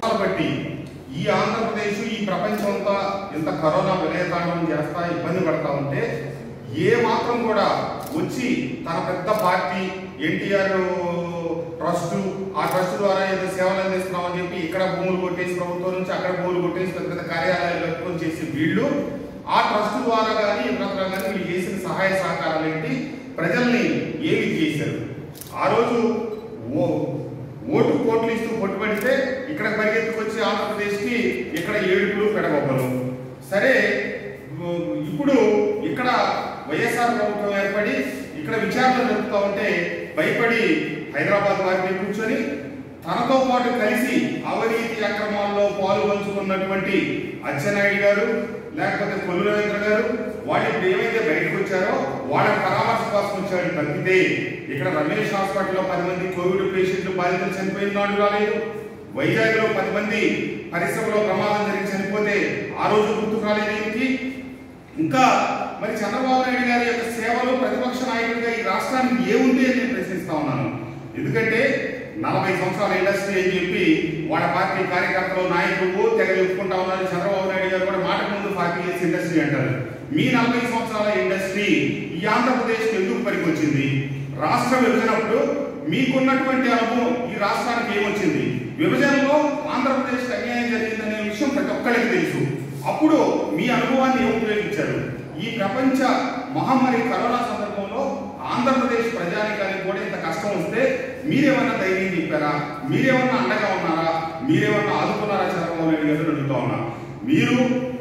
బట్టి ఈ ఆంధ్రప్రదేశ్ ఈ ప్రపంచం అంతా ఇంత కరోనా విలయతాండవం చేస్తా ఇబ్బంది పడతా ఉంటే ఏ మాత్రం కూడా వచ్చి తన పెద్ద పార్టీ ఎన్టీఆర్ ట్రస్ట్ ఆ ట్రస్ట్ ద్వారా ఏదో సేవలు అందిస్తున్నామని చెప్పి ఇక్కడ భూములు కొట్టేసి ప్రభుత్వం నుంచి అక్కడ భూములు కొట్టేసి పెద్ద పెద్ద కార్యాలయాలు పెట్టుకొని చేసి వీళ్ళు ఆ ట్రస్ట్ ద్వారా కానీ ఇతర కానీ వీళ్ళు చేసిన సహాయ సహకారాలు ఏంటి ప్రజల్ని ఏమి చేశారు ఆ రోజు ఓ ఓటు కోట్లు ఇస్తూ పట్టుబడితే ఇక్కడ పరిగెత్తుకొచ్చి ఆంధ్రప్రదేశ్కి ఇక్కడ ఏడుపులు పెడగొప్పలు సరే ఉ- ఇప్పుడు ఇక్కడ వైఎస్ఆర్ ప్రభుత్వం ఏర్పడి ఇక్కడ విచారణ జరుపుతూ ఉంటే భయపడి హైదరాబాద్ వారిని కూర్చొని తనతో పాటు కలిసి అవినీతి అక్రమాల్లో పాలు పంచుకున్నటువంటి అచ్చెన్నాయుడు గారు లేకపోతే కొల్లు రవీంద్ర గారు వాళ్ళు ఇప్పుడు ఏమైతే బయటకు వచ్చారో వాళ్ళ పరామర్శ కోసం వచ్చాడు తప్పితే ఇక్కడ రమేష్ హాస్పిటల్లో పది మంది కోవిడ్ పేషెంట్లు బాధితులు చనిపోయిన నాడు రాలేదు వైజాగ్ లో పది మంది పరిశ్రమలో ప్రమాదం జరిగి చనిపోతే ఆ రోజు గుర్తు రాలేదు ఈయనకి ఇంకా మరి చంద్రబాబు నాయుడు గారి యొక్క సేవలు ప్రతిపక్ష నాయకుడిగా ఈ రాష్ట్రానికి ఏముంది అని నేను ప్రశ్నిస్తా ఉన్నాను ఎందుకంటే నలభై సంవత్సరాల ఇండస్ట్రీ అని చెప్పి వాళ్ళ పార్టీ కార్యకర్తలు నాయకులు తెగ చెప్పుకుంటా ఉన్నారు చంద్రబాబు నాయుడు గారు కూడా మాటకు ముందు ఫార్టీ ఇయర్స్ ఇండస్ట్రీ అంటారు మీ నలభై సంవత్సరాల ఇండస్ట్రీ ఈ ఆంధ్రప్రదేశ్కి ఎందుకు పనికొచ్చింది రాష్ట్ర విభజనప్పుడు మీకున్నటువంటి అనుభవం ఈ రాష్ట్రానికి ఏమొచ్చింది విభజనలో ఆంధ్రప్రదేశ్ అన్యాయం జరిగిందనే విషయం ప్రతి ఒక్కరికి తెలుసు అప్పుడు మీ అనుభవాన్ని ఏం ఉపయోగించారు ఈ ప్రపంచ మహమ్మారి కరోనా సందర్భంలో ఆంధ్రప్రదేశ్ ప్రజానికానికి కూడా ఇంత కష్టం వస్తే మీరేమన్నా ధైర్యం చెప్పారా మీరేమన్నా అండగా ఉన్నారా మీరేమన్నా ఆదుకున్నారా చంద్రబాబు నాయుడు గారు అని అడుగుతా ఉన్నా మీరు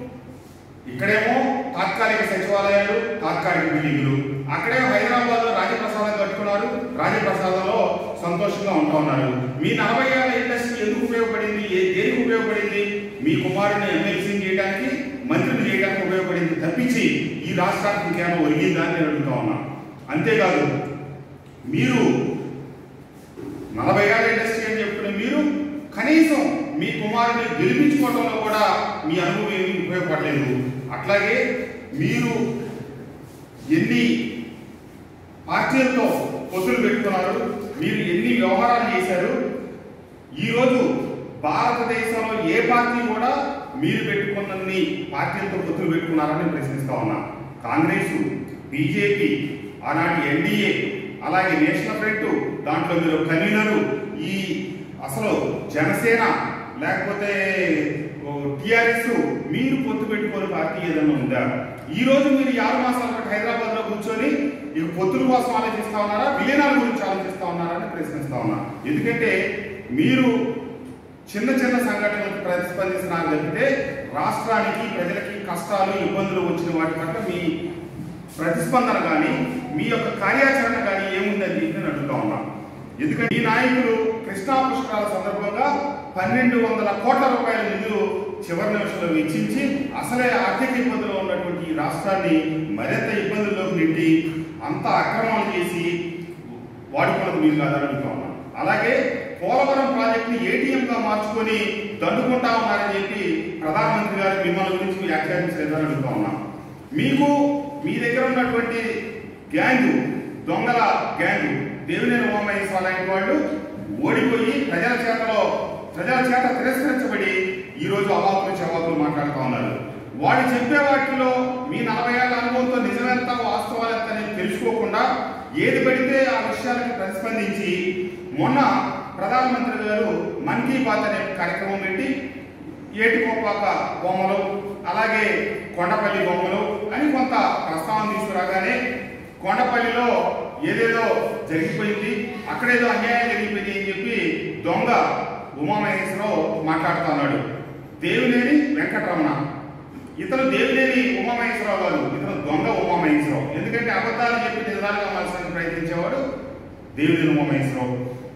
ఇక్కడేమో తాత్కాలిక సచివాలయాలు తాత్కాలిక బిల్డింగులు అక్కడేమో హైదరాబాద్ లో రాజప్రసాదం కట్టుకున్నారు రాజప్రసాదంలో సంతోషంగా ఉంటూ ఉన్నారు మీ నలభై ఏళ్ళ ఇండస్ట్రీ ఎందుకు ఉపయోగపడింది ఏ దేనికి ఉపయోగపడింది మీ కుమారుని ఎమ్మెల్సీ చేయడానికి మంత్రిని చేయడానికి ఉపయోగపడింది తప్పించి ఈ రాష్ట్రానికి ఇంకేమో ఒరిగిందా అని నేను అడుగుతా ఉన్నా అంతేకాదు మీరు నలభై ఏళ్ళ ఇండస్ట్రీ అని చెప్తున్న మీరు కనీసం మీ కుమారుని గెలిపించుకోవడంలో కూడా మీ అనుభవం ఏమీ ఉపయోగపడలేదు అట్లాగే మీరు ఎన్ని పార్టీలతో పొత్తులు పెట్టుకున్నారు మీరు ఎన్ని వ్యవహారాలు చేశారు ఈరోజు భారతదేశంలో ఏ పార్టీ కూడా మీరు పెట్టుకున్నన్ని పార్టీలతో పొత్తులు పెట్టుకున్నారని ప్రశ్నిస్తా ఉన్నా కాంగ్రెస్ బీజేపీ ఆనాటి ఎన్డీఏ అలాగే నేషనల్ ఫ్రంట్ దాంట్లో మీరు కన్వీనరు ఈ అసలు జనసేన లేకపోతే టిఆర్ఎస్ మీరు పొత్తు పెట్టుకోని పార్టీ ఏదైనా ఉందా ఈ రోజు మీరు ఆరు మాసాల పాటు హైదరాబాద్ లో కూర్చొని ఇక పొత్తుల కోసం ఆలోచిస్తా ఉన్నారా విలీనాల గురించి ఆలోచిస్తా ఉన్నారా అని ప్రశ్నిస్తా ఉన్నా ఎందుకంటే మీరు చిన్న చిన్న సంఘటనలకు ప్రతిస్పందిస్తున్నారు తప్పితే రాష్ట్రానికి ప్రజలకి కష్టాలు ఇబ్బందులు వచ్చిన వాటి పట్ల మీ ప్రతిస్పందన కానీ మీ యొక్క కార్యాచరణ కానీ ఏముందని చెప్పి నేను అడుగుతా ఉన్నా ఎందుకంటే ఈ నాయకులు కృష్ణా పుష్కరాల సందర్భంగా పన్నెండు వందల కోట్ల రూపాయల నిధులు చివరి నిమిషంలో వెచ్చించి అసలే ఆర్థిక ఇబ్బందులు ఉన్నటువంటి ఈ రాష్ట్రాన్ని మరింత ఇబ్బందుల్లోకి నెట్టి అంత అక్రమాలు చేసి వాడుకున్నది మీరు కాదని అడుగుతా ఉన్నాను అలాగే పోలవరం ప్రాజెక్టుని ఏటీఎం గా మార్చుకొని దండుకుంటా ఉన్నారని చెప్పి ప్రధానమంత్రి గారు మిమ్మల్ని గురించి వ్యాఖ్యానించలేదని అడుగుతా ఉన్నాం మీకు మీ దగ్గర ఉన్నటువంటి గ్యాంగ్ దొంగల గ్యాంగ్ దేవినేని ఉమామహేశ్వర లాంటి వాళ్ళు ఓడిపోయి ప్రజల చేతలో ప్రజల చేత తిరస్కరించబడి ఈ రోజు అవాకులు చవాకులు మాట్లాడుతూ ఉన్నారు వాళ్ళు చెప్పే వాటిలో మీ నలభై ఏళ్ళ అనుభవంతో నిజమెంత వాస్తవాలెంత అనేది తెలుసుకోకుండా ఏది పడితే ఆ విషయాలకు ప్రతిస్పందించి మొన్న ప్రధానమంత్రి గారు మన్ కీ బాత్ అనే కార్యక్రమం పెట్టి ఏటికోపాక బొమ్మలు అలాగే కొండపల్లి బొమ్మలు అని కొంత ప్రస్తావన తీసుకురాగానే కొండపల్లిలో ఏదేదో జరిగిపోయింది అక్కడేదో అన్యాయం జరిగిపోయింది అని చెప్పి దొంగ ఉమామహేశ్వరరావు మాట్లాడుతున్నాడు దేవినేని వెంకటరమణ ఇతను దేవినేని ఉమామహేశ్వరరావు గారు ఇతను దొంగ ఉమామహేశ్వరరావు ఎందుకంటే అబద్ధాలు చెప్పి నిజాలుగా మార్చడానికి ప్రయత్నించేవాడు దేవినేని ఉమామహేశ్వరరావు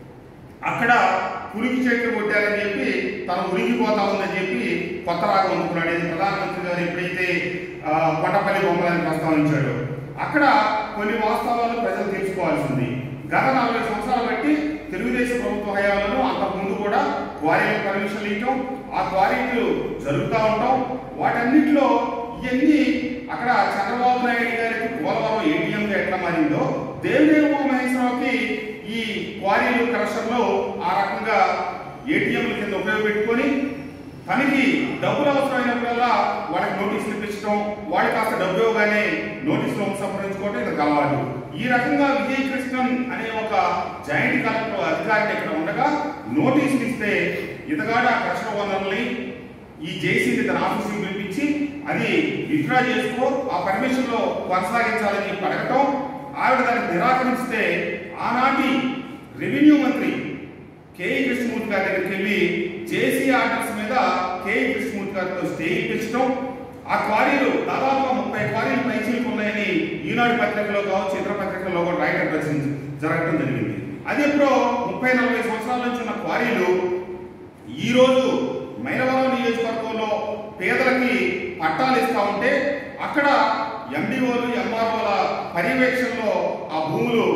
అక్కడ పులికి చెట్లు కొట్టారని చెప్పి తను ఉరిగిపోతా ఉందని చెప్పి కొత్త రాగం అనుకున్నాడు ఇది ప్రధానమంత్రి గారు ఎప్పుడైతే ఆ, కొండపల్లి బొమ్మలని ప్రస్తావించాడు అక్కడ కొన్ని వాస్తవాలు ప్రజలు తెలుసుకోవాల్సింది గత నలభై సంవత్సరాలు బట్టి తెలుగుదేశం ప్రభుత్వ హయాంలో అంతకుముందు కూడా క్వారీలకు పర్మిషన్లు ఇవ్వటం ఆ క్వారీలు జరుగుతూ ఉండటం వాటన్నిటిలో ఇవన్నీ అక్కడ చంద్రబాబు నాయుడు గారికి పోలవరం ఏటీఎంగా ఎట్లా మారిందో దేవిదేవ మహేశ్వరరావుకి ఈ క్వారీలు కరప్షన్లో ఆ రకంగా ఏటీఎంల కింద ఉపయోగపెట్టుకొని తనకి డబ్బులు అవసరమైనప్పుడల్లా వాళ్ళకి నోటీసులు ఇప్పించడం వాళ్ళు కాస్త డబ్బు ఇవ్వగానే నోటీసులు ఉపసంహరించుకోవడం ఇది అలవాటు ఈ రకంగా విజయ్ కృష్ణన్ అనే ఒక జాయింట్ కలెక్టర్ అధికారిని ఇక్కడ ఉండగా నోటీసులు ఇస్తే ఇతగాడు ఆ కృష్ణ వనరుల్ని ఈ జేసీని తన ఆఫీస్కి పిలిపించి అది విత్డ్రా చేసుకో ఆ పర్మిషన్ లో కొనసాగించాలని చెప్పి అడగటం ఆవిడ దానికి నిరాకరిస్తే ఆనాటి రెవెన్యూ మంత్రి కేఈ కృష్ణమూర్తి గారి దగ్గరికి వెళ్ళి జేసీ ఆర్డర్స్ మీద కేఈ కృష్ణమూర్తి గారితో స్టే ఇప్పించడం ఆ క్వారీలు దాదాపుగా ముప్పై క్వారీలు పైచీలకు ఉన్నాయని ఈనాడు పత్రికలో కావచ్చు ఇతర పత్రికల్లో కూడా రాయడం జరిగింది జరగడం జరిగింది అది ఎప్పుడో ముప్పై నలభై సంవత్సరాల నుంచి ఉన్న క్వారీలు ఈ రోజు మైలవరం నియోజకవర్గంలో పేదలకి పట్టాలు ఇస్తా ఉంటే అక్కడ ఎండిఓలు ఎంఆర్ఓల పర్యవేక్షణలో ఆ భూములు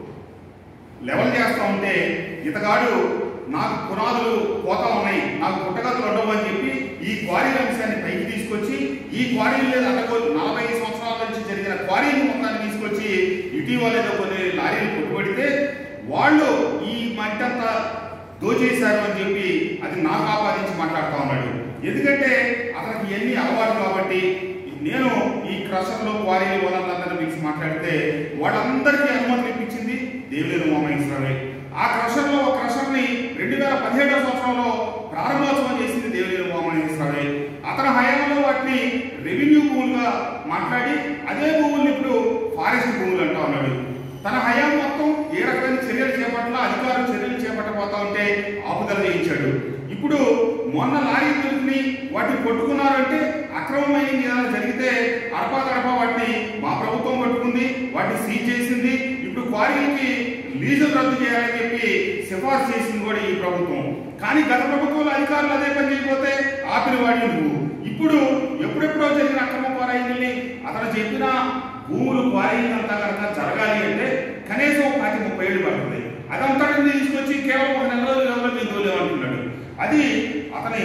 లెవెల్ చేస్తా ఉంటే ఇతగాడు నాకు పునాదులు పోతా ఉన్నాయి నాకు పుట్టగతులు ఉండవు అని చెప్పి ఈ క్వారీల అంశాన్ని పైకి తీసుకొచ్చి ఈ క్వారీలు లేదా అడ్డగోలు నలభై సంవత్సరాల నుంచి జరిగిన క్వారీలు మొత్తాన్ని తీసుకొచ్చి ఇటీవల ఏదో కొన్ని లారీలు కొట్టుబడితే వాళ్ళు ఈ మట్టంతా దోచేశారు అని చెప్పి అది నాకు ఆపాదించి మాట్లాడుతూ ఉన్నాడు ఎందుకంటే అతనికి ఎన్ని అలవాటు కాబట్టి నేను ఈ క్రషర్లో క్వారీలు వాళ్ళందరినీ పిలిచి మాట్లాడితే వాళ్ళందరికీ అనుమతులు ఇప్పించింది దేవిలేరు ఉమామహేశ్వరరావు ఆ క్రషర్లో ఒక క్రషర్ని రెండు వేల పదిహేడవ సంవత్సరంలో ప్రారంభోత్సవం చేసింది దేవిలేరు ఉమామహేశ్వరరావు అతని హయాంలో వాటిని రెవెన్యూ భూములుగా మాట్లాడి అదే భూముల్ని ఇప్పుడు ఫారెస్ట్ భూములు అంటా ఉన్నాడు తన హయాం మొత్తం ఏ రకమైన చర్యలు చేపట్టాలో అధికారులు చర్యలు చేపట్టబోతా ఉంటే ఆపుదల చేయించాడు ఇప్పుడు మొన్న లారీ దొరికి వాటిని కొట్టుకున్నారంటే అక్రమమైన ఏదైనా జరిగితే అడపా తడపా వాటిని మా ప్రభుత్వం పట్టుకుంది వాటిని సీజ్ చేసింది ఇప్పుడు క్వారీలకి లీజులు రద్దు చేయాలని చెప్పి సిఫార్సు చేసింది కూడా ఈ ప్రభుత్వం కానీ గత ప్రభుత్వంలో అధికారులు అదే పని చేయకపోతే ఆపిన వాడి నువ్వు ఇప్పుడు ఎప్పుడెప్పుడో జరిగిన అక్రమ క్వారీల్ని అతను చెప్పిన భూములు క్వారీలు అంతా కనుక జరగాలి అంటే కనీసం ఒక పాతి ముప్పై ఏళ్ళు పడుతుంది అదంతా తీసుకొచ్చి కేవలం ఒక నెల రోజులు ఎవరో మేము తోలేమంటున్నాడు అది అతని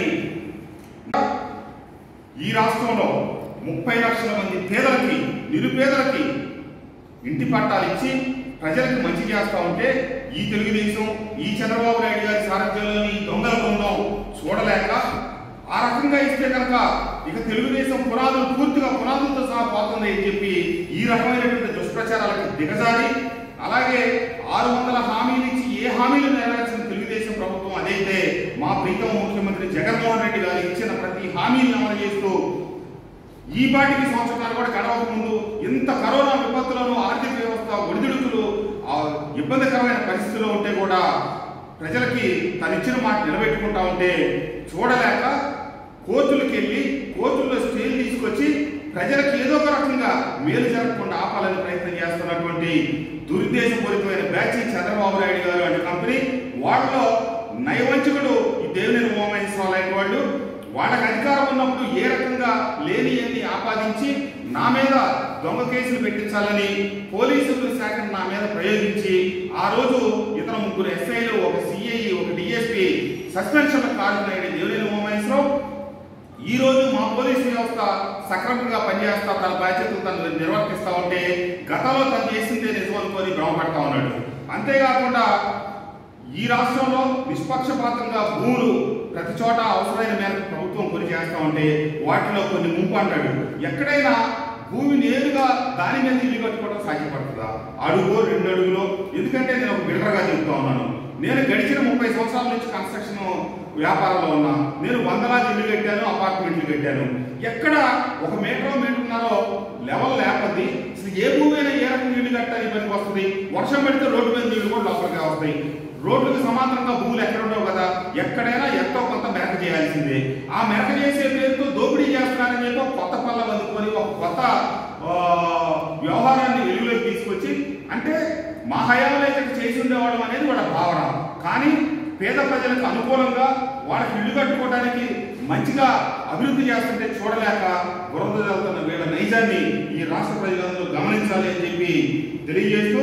ఈ రాష్ట్రంలో ముప్పై లక్షల మంది పేదలకి నిరుపేదలకి ఇంటి పట్టాలు ఇచ్చి ప్రజలకు మంచి చేస్తా ఉంటే ఈ తెలుగుదేశం ఈ చంద్రబాబు నాయుడు గారి సారథ్యంలోని ఈ దొంగల బృందం చూడలేక ఆ రకంగా ఇస్తే కనుక ఇక తెలుగుదేశం పునాదులు పూర్తిగా పునాదులతో సహా పోతుంది అని చెప్పి ఈ రకమైనటువంటి దుష్ప్రచారాలకు దిగజారి అలాగే ఆరు వందల హామీలు ఇచ్చి ఏ హామీలు నెరవేర్చిన తెలుగుదేశం ప్రభుత్వం అదైతే మా ప్రీతమ ముఖ్యమంత్రి జగన్మోహన్ రెడ్డి గారు ఇచ్చిన ప్రతి హామీని అమలు చేస్తూ ఈ పాటికి సంవత్సరాలు కూడా గడవక ముందు ఇంత కరోనా విపత్తులను ఆర్థిక వ్యవస్థ ఒడిదుడుకులు ఆ ఇబ్బందికరమైన పరిస్థితుల్లో ఉంటే కూడా ప్రజలకి తను ఇచ్చిన మాట నిలబెట్టుకుంటా ఉంటే చూడలేక కోర్టులకు వెళ్ళి కోర్టుల్లో స్టేలు తీసుకొచ్చి ప్రజలకు ఏదో ఒక రకంగా మేలు జరగకుండా ఆపాలని ప్రయత్నం చేస్తున్నటువంటి దురుద్దేశపూరితమైన బ్యాచ్ చంద్రబాబు నాయుడు గారు అనే కంపెనీ వాళ్ళలో నయవంచకుడు ఈ దేవినేని ఉమామహేశ్వరరావు లాంటి వాళ్ళు వాళ్ళకి అధికారం ఉన్నప్పుడు ఏ రకంగా లేని అన్ని ఆపాదించి నా మీద దొంగ కేసులు పెట్టించాలని పోలీసుల శాఖను నా మీద ప్రయోగించి ఆ రోజు ఇతర ముగ్గురు ఎస్ఐలు ఒక సిఐ ఒక డిఎస్పి సస్పెన్షన్ కారణమైన దేవినేని ఉమామహేశ్వరరావు ఈ రోజు మా పోలీసు వ్యవస్థ సక్రమంగా పనిచేస్తా తన బాధ్యతలు తను నిర్వర్తిస్తా ఉంటే గతంలో తను చేసిందే నిజం అనుకొని భ్రమపడతా ఉన్నాడు అంతేకాకుండా ఈ రాష్ట్రంలో నిష్పక్షపాతంగా భూములు ప్రతి చోట అవసరమైన మేరకు ప్రభుత్వం కొని చేస్తా ఉంటే వాటిలో కొన్ని ముంపు అంటాడు ఎక్కడైనా భూమి నేరుగా దాని మీద ఇల్లు కట్టుకోవడం సాధ్యపడుతుందా అడుగు రెండు అడుగులో ఎందుకంటే నేను ఒక బిల్డర్గా చెప్తా ఉన్నాను నేను గడిచిన ముప్పై సంవత్సరాల నుంచి కన్స్ట్రక్షన్ వ్యాపారంలో ఉన్నా నేను వందలాది ఇల్లు కట్టాను అపార్ట్మెంట్లు కట్టాను ఎక్కడ ఒక మీటర్ మీటర్న్నరో లెవెల్ లేకపోతే అసలు ఏ భూమి అయినా ఏ రకంగా ఇల్లు కట్టాలి పనికి వస్తుంది వర్షం పడితే రోడ్డు మీద నీళ్లు కూడా లోపలికి వస్తాయి రోడ్లకు సమాంతరంగా భూములు ఎక్కడ ఉండవు కదా ఎక్కడైనా ఎంతో కొంత మెరక చేయాల్సిందే ఆ మెరక చేసే పేరుతో దోపిడీ చేస్తున్నారని చెప్పి ఒక కొత్త పనులు అందుకొని ఒక కొత్త ఆ, వ్యవహారాన్ని వెలుగులోకి తీసుకొచ్చి అంటే మా హయాంలో అయితే చేసి ఉండేవాళ్ళం అనేది వాళ్ళ భావన కానీ పేద ప్రజలకు అనుకూలంగా వాళ్ళకి ఇల్లు కట్టుకోవడానికి మంచిగా అభివృద్ధి చేస్తుంటే చూడలేక బురద జరుగుతున్న వీళ్ళ నైజాన్ని ఈ రాష్ట్ర ప్రజలందరూ గమనించాలి అని చెప్పి తెలియజేస్తూ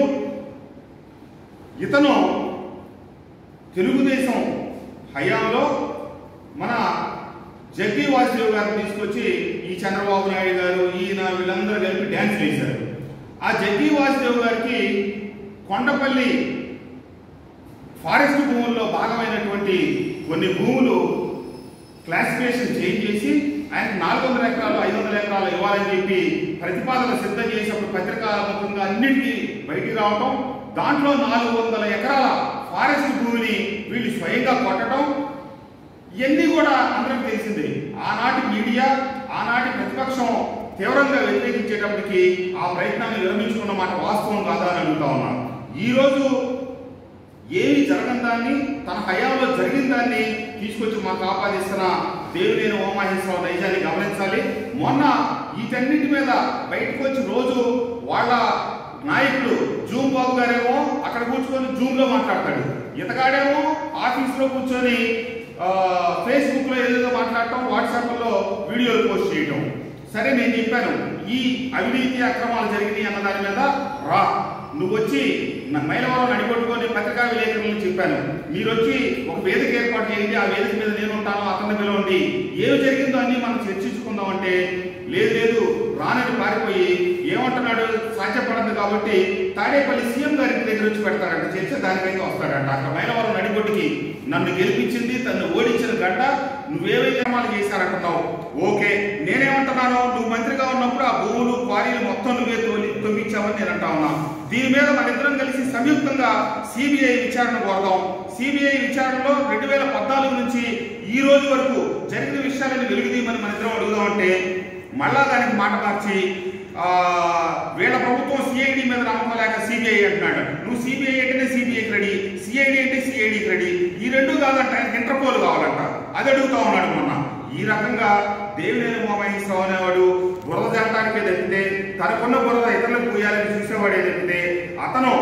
ఇతను తెలుగుదేశం హయాంలో మన జగ్గి వాసుదేవ్ గారిని తీసుకొచ్చి ఈ చంద్రబాబు నాయుడు గారు ఈయన వీళ్ళందరూ కలిపి డ్యాన్స్ వేశారు ఆ జగ్గి వాసుదేవ్ గారికి కొండపల్లి ఫారెస్ట్ భూముల్లో భాగమైనటువంటి కొన్ని భూములు క్లాసిఫికేషన్ చేంజ్ చేసి ఆయన నాలుగు వందల ఎకరాలు ఐదు వందల ఎకరాలు ఇవ్వాలని చెప్పి ప్రతిపాదన సిద్ధం చేసినప్పుడు పత్రికాముఖంగా అన్నిటికీ బయటికి రావటం దాంట్లో నాలుగు వందల ఎకరాల ఫారెస్ట్ భూమిని వీళ్ళు స్వయంగా కొట్టడం ఇవన్నీ కూడా అందరికి తెలిసిందే ఆనాటి మీడియా ఆనాటి ప్రతిపక్షం తీవ్రంగా వ్యతిరేకించేటప్పటికి ఆ ప్రయత్నాన్ని విరమించుకున్న మాట వాస్తవం కాదా అని అడుగుతా ఉన్నాను ఈ రోజు ఏమి జరగని దాన్ని తన హయాంలో జరిగిన దాన్ని తీసుకొచ్చి మాకు ఆపాదిస్తున్న దేవినేని ఓమాహేశ్వరరావు నైజాన్ని గమనించాలి మొన్న వీటన్నిటి మీద బయటకు వచ్చి రోజు వాళ్ళ నాయకుడు జూమ్ బాబు గారేమో అక్కడ కూర్చొని జూమ్ లో మాట్లాడతాడు ఇతగాడేమో ఆఫీస్ లో కూర్చొని ఫేస్బుక్ లో ఏదేదో మాట్లాడటం వాట్సాప్ లో వీడియోలు పోస్ట్ చేయటం సరే నేను చెప్పాను ఈ అవినీతి అక్రమాలు జరిగినాయి అన్న దాని మీద రా నువ్వు వచ్చి నా మైలవరం నడిపట్టుకొని పత్రికా విలేకరులను చెప్పాను మీరు వచ్చి ఒక వేదిక ఏర్పాటు చేయండి ఆ వేదిక మీద నేను ఉంటాను అతన్ని పిలవండి ఏమి జరిగిందో అన్ని మనం చర్చించుకుందాం అంటే లేదు లేదు రానని పారిపోయి ఏమంటున్నాడు సాధ్యపడదు కాబట్టి తాడేపల్లి సీఎం గారికి దగ్గర వచ్చి పెడతారంట చర్చ దానికైతే వస్తాడంట అక్కడ మైలవరం నడిగొడ్డుకి నన్ను గెలిపించింది తను ఓడించిన గడ్డ నువ్వేవే క్రమాలు చేశారంటున్నావు ఓకే నేనేమంటున్నాను నువ్వు మంత్రిగా ఉన్నప్పుడు ఆ భూములు క్వారీలు మొత్తం నువ్వే తోలి తొమ్మించావని నేను అంటా ఉన్నా దీని మీద మన ఇద్దరం కలిసి సంయుక్తంగా సిబిఐ విచారణ కోరదాం సిబిఐ విచారణలో రెండు వేల పద్నాలుగు నుంచి ఈ రోజు వరకు జరిగిన విషయాలను వెలుగుదీయమని మన ఇద్దరం అడుగుదామంటే మళ్ళా దానికి మాట మార్చి ఆ, వీళ్ళ ప్రభుత్వం సిఐడి మీద నమ్మకం లేక సిబిఐ అంటున్నాడు నువ్వు సిబిఐ అంటేనే సిబిఐకి రెడీ సిఐడి అంటే సిఐడికి రెడీ ఈ రెండు కాదంట ఆయనకి ఇంటర్పోల్ కావాలంట అది అడుగుతా ఉన్నాడు మొన్న ఈ రకంగా దేవినేని మోమహేశ్వరరావు అనేవాడు బురద జరటానికే తప్పితే తనకున్న బురద ఇతరులకు పోయాలని చూసేవాడే తప్పితే అతను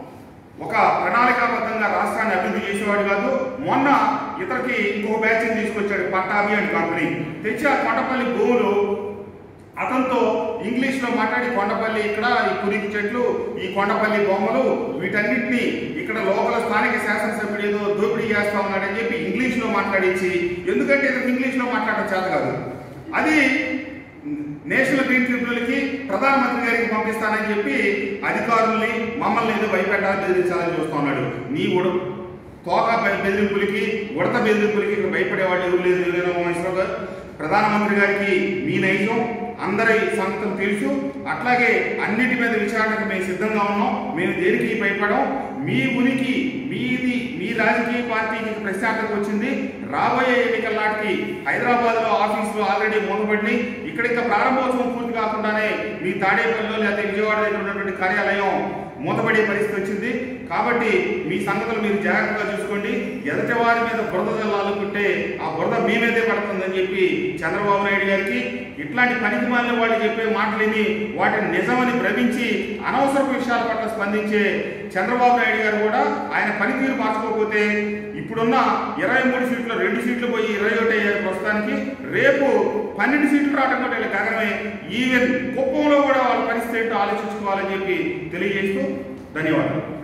ఒక ప్రణాళికాబద్ధంగా రాష్ట్రాన్ని అభివృద్ధి చేసేవాడు కాదు మొన్న ఇతనికి ఇంకో బ్యాచ్ తీసుకొచ్చాడు పట్టాభి అండ్ కంపెనీ తెచ్చి ఆ కొండపల్లి భూములు అతనితో ఇంగ్లీష్ లో మాట్లాడి కొండపల్లి ఇక్కడ ఈ కురికి చెట్లు ఈ కొండపల్లి బొమ్మలు వీటన్నిటిని ఇక్కడ లోకల్ స్థానిక శాసనసభ్యుడు ఏదో దోపిడీ చేస్తా ఉన్నాడని చెప్పి ఇంగ్లీష్ లో మాట్లాడించి ఎందుకంటే ఇతనికి ఇంగ్లీష్ లో మాట్లాడడం చేత కాదు అది నేషనల్ గ్రీన్ ట్రిబ్యునల్కి ప్రధానమంత్రి గారికి పంపిస్తానని చెప్పి అధికారుల్ని మమ్మల్ని ఏదో భయపెట్టాలని బెదిరించాలని చూస్తున్నాడు నీ ఉడ తోక బె- బెదిరింపులకి ఉడత బెదిరింపులకి ఇక్కడ భయపడేవాళ్ళు ఎవరు లేదు ఎవరైనా మహేశ్వరరావు గారు ప్రధానమంత్రి గారికి మీ నైజం అందరి సంగతం తెలుసు అట్లాగే అన్నిటి మీద విచారణకు మేము సిద్ధంగా ఉన్నాం మేము దేనికి భయపడం మీ ఉనికి మీది మీ రాజకీయ పార్టీకి ప్రశాంతత వచ్చింది రాబోయే ఎన్నికల నాటికి హైదరాబాద్ లో ఆఫీసులు ఆల్రెడీ మూతపడి ఇక్కడ ఇంకా ప్రారంభోత్సవం పూర్తి కాకుండానే మీ తాడేపల్లిలో లేదా విజయవాడ దగ్గర ఉన్నటువంటి కార్యాలయం మూతపడే పరిస్థితి వచ్చింది కాబట్టి మీ సంగతులు మీరు జాగ్రత్తగా చూసుకోండి ఎదటి వారి మీద బురద జల్లాలనుకుంటే ఆ బురద మీ మీదే పడుతుందని చెప్పి చంద్రబాబు నాయుడు గారికి ఇట్లాంటి పనికి మాలిన వాళ్ళు చెప్పే మాటలని వాటిని నిజమని భ్రమించి అనవసరపు విషయాల పట్ల స్పందించే చంద్రబాబు నాయుడు గారు కూడా ఆయన పనితీరు మార్చుకోకపోతే ఇప్పుడున్న ఇరవై మూడు సీట్లు రెండు సీట్లు పోయి ఇరవై ఒకటి అయ్యారు ప్రస్తుతానికి రేపు పన్నెండు సీట్లు రావడం కూడా వీళ్ళ గగనమే ఈవెన్ కుప్పంలో కూడా వాళ్ళ పరిస్థితి ఏంటో ఆలోచించుకోవాలని చెప్పి తెలియజేస్తూ ధన్యవాదాలు